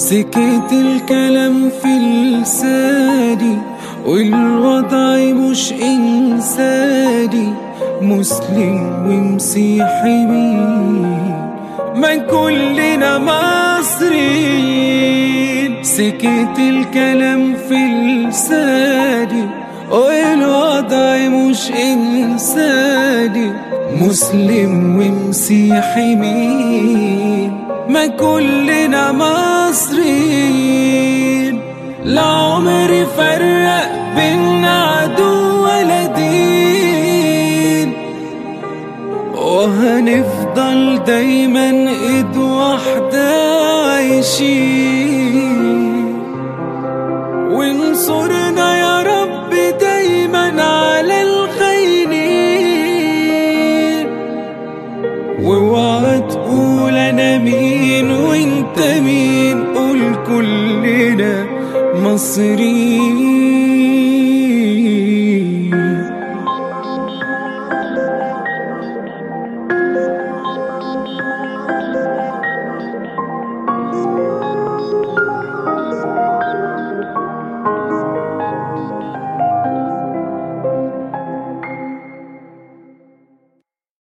سكت الكلام في لساني والوضع مش إنساني مسلم ومسيحي مين ما كلنا مصريين سكت الكلام في لساني والوضع مش إنساني مسلم ومسيحي مين ما كلنا مصريين لا عمر فرق بينا عدو ولا دين وهنفضل دايما ايد واحدة عايشين وانصرنا يا رب دايما على الخاينين واوعى تقول انا مين وانت مين قول كلنا مصريين